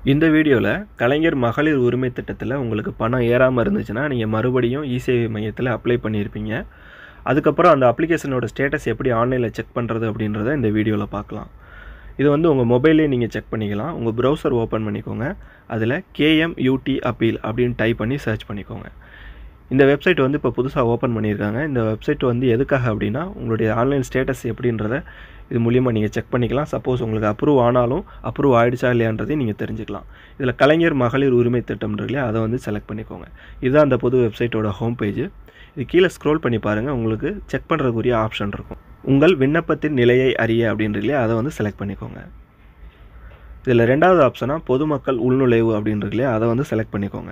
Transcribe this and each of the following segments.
இந்த வீடியோவில் கலைஞர் மகளிர் உரிமை திட்டத்தில் உங்களுக்கு பணம் ஏறாமல் இருந்துச்சுன்னா நீங்கள் மறுபடியும் இசேவை மையத்தில் அப்ளை பண்ணியிருப்பீங்க அதுக்கப்புறம் அந்த அப்ளிகேஷனோட ஸ்டேட்டஸ் எப்படி ஆன்லைனில் செக் பண்ணுறது அப்படின்றத இந்த வீடியோவில் பார்க்கலாம் இது வந்து உங்கள் மொபைல்லே நீங்கள் செக் பண்ணிக்கலாம் உங்கள் ப்ரௌசர் ஓப்பன் பண்ணிக்கோங்க அதில் கேஎம்யூடி அப்பீல் அப்படின்னு டைப் பண்ணி சர்ச் பண்ணிக்கோங்க இந்த வெப்சைட் வந்து இப்போ புதுசாக ஓப்பன் பண்ணியிருக்காங்க இந்த வெப்சைட் வந்து எதுக்காக அப்படின்னா உங்களுடைய ஆன்லைன் ஸ்டேட்டஸ் எப்படின்றத இது மூலியமாக நீங்கள் செக் பண்ணிக்கலாம் சப்போஸ் உங்களுக்கு அப்ரூவ் ஆனாலும் அப்ரூவ் ஆகிடுச்சா இல்லையான்றதையும் நீங்கள் தெரிஞ்சுக்கலாம் இதில் கலைஞர் மகளிர் உரிமை திட்டம்ன்ற இல்லையா அதை வந்து செலக்ட் பண்ணிக்கோங்க இதுதான் அந்த புது வெப்சைட்டோட ஹோம் பேஜ் இது கீழே ஸ்க்ரோல் பண்ணி பாருங்கள் உங்களுக்கு செக் பண்ணுறதுக்குரிய ஆப்ஷன் இருக்கும் உங்கள் விண்ணப்பத்தின் நிலையை அறிய அப்படின்ற இல்லையா அதை வந்து செலக்ட் பண்ணிக்கோங்க இதில் ரெண்டாவது ஆப்ஷனாக பொதுமக்கள் உள்நுழைவு அப்படின்ற இல்லையா அதை வந்து செலக்ட் பண்ணிக்கோங்க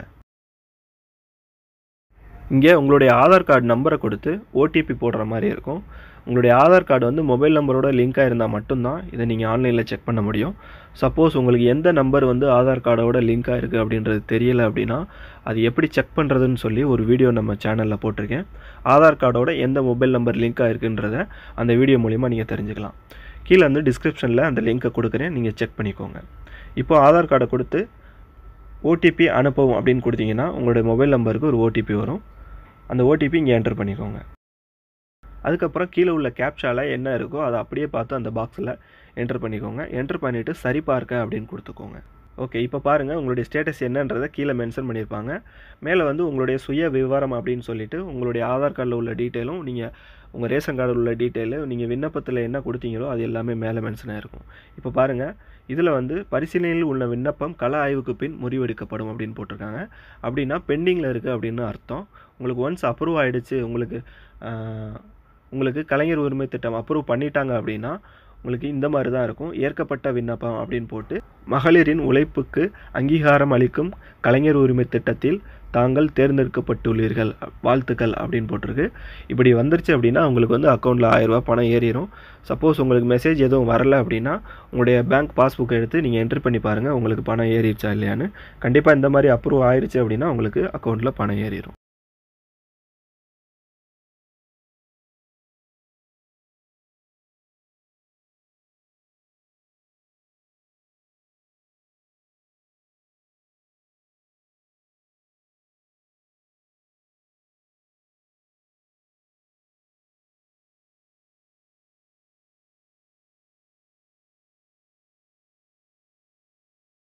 இங்கே உங்களுடைய ஆதார் கார்டு நம்பரை கொடுத்து ஓடிபி போடுற மாதிரி இருக்கும் உங்களுடைய ஆதார் கார்டு வந்து மொபைல் நம்பரோட லிங்காக இருந்தால் மட்டும்தான் இதை நீங்கள் ஆன்லைனில் செக் பண்ண முடியும் சப்போஸ் உங்களுக்கு எந்த நம்பர் வந்து ஆதார் கார்டோட லிங்காக இருக்குது அப்படின்றது தெரியலை அப்படின்னா அது எப்படி செக் பண்ணுறதுன்னு சொல்லி ஒரு வீடியோ நம்ம சேனலில் போட்டிருக்கேன் ஆதார் கார்டோட எந்த மொபைல் நம்பர் லிங்காக இருக்குன்றத அந்த வீடியோ மூலிமா நீங்கள் தெரிஞ்சுக்கலாம் கீழே வந்து டிஸ்கிரிப்ஷனில் அந்த லிங்க்கை கொடுக்குறேன் நீங்கள் செக் பண்ணிக்கோங்க இப்போ ஆதார் கார்டை கொடுத்து ஓடிபி அனுப்பவும் அப்படின்னு கொடுத்தீங்கன்னா உங்களுடைய மொபைல் நம்பருக்கு ஒரு ஓடிபி வரும் அந்த ஓடிபி இங்கே என்டர் பண்ணிக்கோங்க அதுக்கப்புறம் கீழே உள்ள கேப்ஷாவில் என்ன இருக்கோ அதை அப்படியே பார்த்து அந்த பாக்ஸில் என்டர் பண்ணிக்கோங்க என்டர் பண்ணிவிட்டு சரி பார்க்க அப்படின்னு கொடுத்துக்கோங்க ஓகே இப்போ பாருங்கள் உங்களுடைய ஸ்டேட்டஸ் என்னன்றதை கீழே மென்ஷன் பண்ணியிருப்பாங்க மேலே வந்து உங்களுடைய சுய விவரம் அப்படின்னு சொல்லிட்டு உங்களுடைய ஆதார் கார்டில் உள்ள டீட்டெயிலும் நீங்கள் உங்கள் ரேஷன் கார்டில் உள்ள டீட்டெயிலு நீங்கள் விண்ணப்பத்தில் என்ன கொடுத்தீங்களோ அது எல்லாமே மேலே மென்ஷன் ஆகிருக்கும் இப்போ பாருங்கள் இதில் வந்து பரிசீலனையில் உள்ள விண்ணப்பம் கள ஆய்வுக்கு பின் முடிவெடுக்கப்படும் அப்படின்னு போட்டிருக்காங்க அப்படின்னா பெண்டிங்கில் இருக்குது அப்படின்னு அர்த்தம் உங்களுக்கு ஒன்ஸ் அப்ரூவ் ஆகிடுச்சு உங்களுக்கு உங்களுக்கு கலைஞர் உரிமை திட்டம் அப்ரூவ் பண்ணிட்டாங்க அப்படின்னா உங்களுக்கு இந்த மாதிரி தான் இருக்கும் ஏற்கப்பட்ட விண்ணப்பம் அப்படின்னு போட்டு மகளிரின் உழைப்புக்கு அங்கீகாரம் அளிக்கும் கலைஞர் உரிமை திட்டத்தில் தாங்கள் தேர்ந்தெடுக்கப்பட்டுள்ளீர்கள் வாழ்த்துக்கள் அப்படின்னு போட்டிருக்கு இப்படி வந்துருச்சு அப்படின்னா உங்களுக்கு வந்து அக்கௌண்ட்டில் ஆயிரரூபா பணம் ஏறிடும் சப்போஸ் உங்களுக்கு மெசேஜ் எதுவும் வரல அப்படின்னா உங்களுடைய பேங்க் பாஸ்புக் எடுத்து நீங்கள் என்ட்ரி பண்ணி பாருங்கள் உங்களுக்கு பணம் ஏறிடுச்சா இல்லையான்னு கண்டிப்பாக இந்த மாதிரி அப்ரூவ் ஆயிடுச்சு அப்படின்னா உங்களுக்கு அக்கௌண்ட்டில் பணம் ஏறிடும்